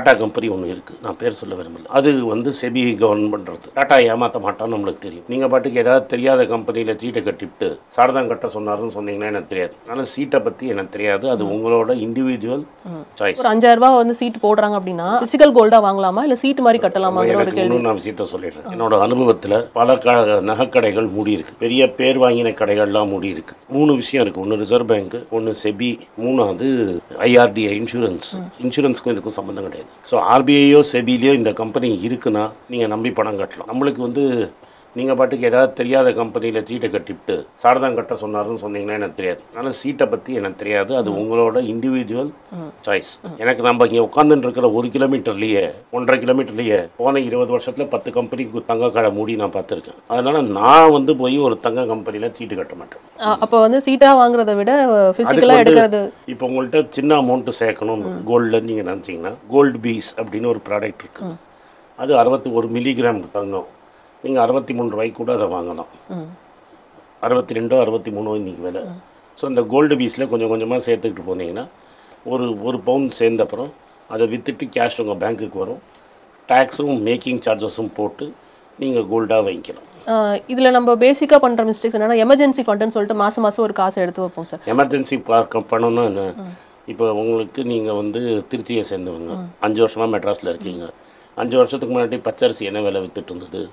Tata company ஒன்று இருக்குது நான் பேர் சொல்ல விரும்பல அது வந்து செபி கவர்ன் பண்ணுறது டாடா ஏமாற்ற மாட்டான்னு நம்மளுக்கு தெரியும் நீங்கள் பாட்டுக்கு ஏதாவது தெரியாத கம்பெனியில் சீட்டை கட்டிவிட்டு சாரதான் கட்ட சொன்னாருன்னு சொன்னீங்கன்னா எனக்கு தெரியாது அதனால் சீட்டை பற்றி எனக்கு தெரியாது அது உங்களோட இண்டிவிஜுவல் சாய்ஸ் ஒரு அஞ்சாயிரம் ரூபாய் வந்து சீட் போடுறாங்க அப்படின்னா பிசிக்கல் கோல்டா வாங்கலாமா இல்ல சீட் மாதிரி கட்டலாமாங்கிற ஒரு எனக்கு கேள்வி இன்னும் நான் விஷயத்த சொல்லிடுறேன் என்னோட அனுபவத்தில் பல க நகைக்கடைகள் மூடி இருக்கு பெரிய பேர் வாங்கின கடைகள்லாம் மூடி இருக்கு மூணு விஷயம் இருக்கு ஒன்று ரிசர்வ் பேங்க் ஒன்று செபி மூணாவது ஐஆர்டிஐ இன்சூரன்ஸ் இன்சூரன்ஸ்க்கும் இதுக்கும் சம்மந்தம் கிடையாது ஸோ ஆர்பிஐயோ செபிலையோ இந்த கம்பெனி இருக்குன்னா நீங்கள் நம்பி பணம் கட்டலாம் நம்மளுக்கு வந்து நீங்கள் பாட்டுக்கு ஏதாவது தெரியாத கம்பெனியில் சீட்டை கட்டிவிட்டு சாரதான் கட்ட சொன்னாருன்னு சொன்னீங்கன்னா எனக்கு தெரியாது அதனால் சீட்டை பற்றி எனக்கு தெரியாது அது உங்களோட இண்டிவிஜுவல் சாய்ஸ் எனக்கு நம்ம இங்கே உட்காந்துட்டு இருக்கிற ஒரு கிலோமீட்டர்லேயே ஒன்றரை கிலோமீட்டர்லேயே போன இருபது வருஷத்தில் பத்து கம்பெனிக்கு தங்க கடை மூடி நான் பார்த்துருக்கேன் அதனால் நான் வந்து போய் ஒரு தங்க கம்பெனியில் சீட்டு கட்ட மாட்டேன் அ- அப்ப வந்து சீட்டா வாங்குறத விட பிசிக்கலா அதுக்கு வந்து- எடுக்கிறது இப்போ உங்கள்கிட்ட சின்ன அமௌண்ட்டு சேர்க்கணும் கோல்டில் நீங்கள் நினச்சிங்கன்னா கோல்டு பீஸ் அப்படின்னு ஒரு ப்ராடக்ட் இருக்குது அது அறுபத்தி ஒரு மில்லிகிராம் தங்கம் நீங்கள் அறுபத்தி மூணு ரூபாய்க்கு கூட அதை வாங்கலாம் ம். அறுபத்தி ரெண்டோ அறுபத்தி மூணோ இன்றைக்கி விலை ஸோ இந்த கோல்டு பீஸில் கொஞ்சம் கொஞ்சமாக சேர்த்துக்கிட்டு போனீங்கன்னா ஒரு ஒரு பவுன் சேர்ந்த அப்புறம் அதை விற்றுட்டு கேஷ் உங்கள் பேங்க்குக்கு வரும் டேக்ஸும் மேக்கிங் சார்ஜஸும் போட்டு நீங்கள் கோல்டாக வாங்கிக்கலாம் அஹ் இதுல நம்ம பேசிக்கா பண்ற மிஸ்டேக்ஸ் என்னன்னா எமர்ஜென்சி ஃபண்டுன்னு சொல்லிட்டு மாசம் மாசம் ஒரு காசு எடுத்து வைப்போம் சார் எமர்ஜென்சி பார்க்க பண்ணணும்னா என்ன இப்போ உங்களுக்கு நீங்கள் வந்து திருச்சியை சேர்ந்தவங்க அஞ்சு வருஷமாக மெட்ராஸில் இருக்கீங்க அஞ்சு வருஷத்துக்கு முன்னாடி பச்சரிசி என்ன விலை வித்துட்டு இருந்தது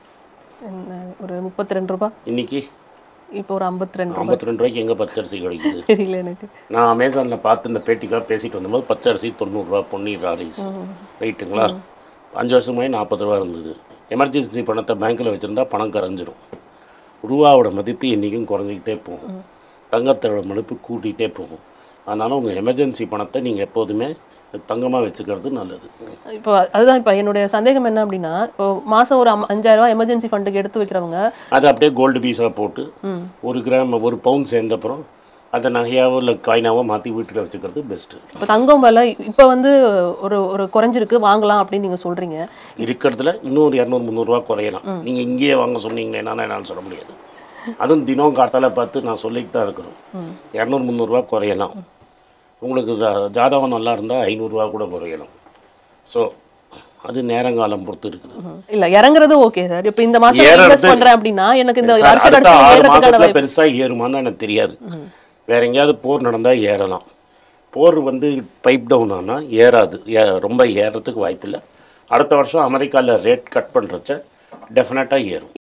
என்ன, ஒரு முப்பத்தி ரெண்டு ரூபாய் இன்னைக்கு இப்போ ஒரு ஐம்பத்தி ரெண்டு ரூபாய் ஐம்பத்தி ரெண்டு ரூபாய்க்கு எங்கே பச்சரிசி கிடைக்குது தெரியல எனக்கு நான் அமேசானில் பார்த்து இந்த பேட்டிக்காக பேசிட்டு வந்தபோது பச்சரிசி தொண்ணூறுரூவா பொன்னீர் ராரிஸ் ரைட்டுங்களா அஞ்சு வருஷம் முன்னாடி நாற்பது ரூபா இருந்தது எமர்ஜென்சி பணத்தை பேங்க்கில் வச்சுருந்தா பணம் கரைஞ்சிரும் ரூபாவோட மதிப்பு என்றைக்கும் குறைஞ்சிக்கிட்டே போகும் தங்கத்தோட மதிப்பு கூட்டிகிட்டே போகும் அதனால் உங்கள் எமர்ஜென்சி பணத்தை நீங்கள் எப்போதுமே தங்கமாக வச்சுக்கிறது நல்லது இப்போ அதுதான் இப்போ என்னுடைய சந்தேகம் என்ன அப்படின்னா இப்போ மாசம் ஒரு அம்- அஞ்சாயிரம் ரூபாய் எமர்ஜென்சி ஃபண்டுக்கு எடுத்து வைக்கிறவங்க அதை அப்படியே கோல்டு பீஸாக போட்டு ஒரு கிராம் ஒரு பவுன் சேர்ந்தப்புறம் அதை நகையாவோ இல்லை காயினாவோ மாற்றி வீட்டில் வச்சுக்கிறது பெஸ்ட்டு இப்போ தங்கம் விலை இப்போ வந்து ஒரு ஒரு குறைஞ்சிருக்கு வாங்கலாம் அப்படின்னு நீங்க சொல்றீங்க இருக்கிறதுல இன்னும் ஒரு இரநூறு முந்நூறுரூவா குறையலாம் நீங்கள் இங்கேயே வாங்க சொன்னீங்களேன்னா என்னால் சொல்ல முடியாது அதுவும் தினம் காட்டால பார்த்து நான் சொல்லிட்டு தான் இருக்கிறோம் இரநூறு முந்நூறுரூவா குறையலாம் உங்களுக்கு ஜா- ஜாதகம் நல்லா இருந்தால் ஐநூறுரூவா கூட குறையலாம் ஸோ அது நேரங்காலம் பொறுத்து இருக்குது இல்ல இறங்குறது ஓகே சார் இப்போ இந்த மாசம் ஏறுறது- இன்வெஸ்ட் பண்றேன் அப்படின்னா எனக்கு இந்த சார், வருஷ அடுத்த கடைசி ஆறு ஏறதுக்கான மாசத்துல வாய்ப்பு பெருசா ஏறுமான்னு எனக்கு தெரியாது வேற எங்கேயாவது போர் நடந்தா ஏறலாம் போர் வந்து பைப் டவுன் ஆனால் ஏறாது ஏ- ரொம்ப ஏறதுக்கு வாய்ப்பில்லை அடுத்த வருஷம் அமெரிக்காவில் ரேட் கட் பண்ணுறச்ச டெஃபினட்டாக ஏறும்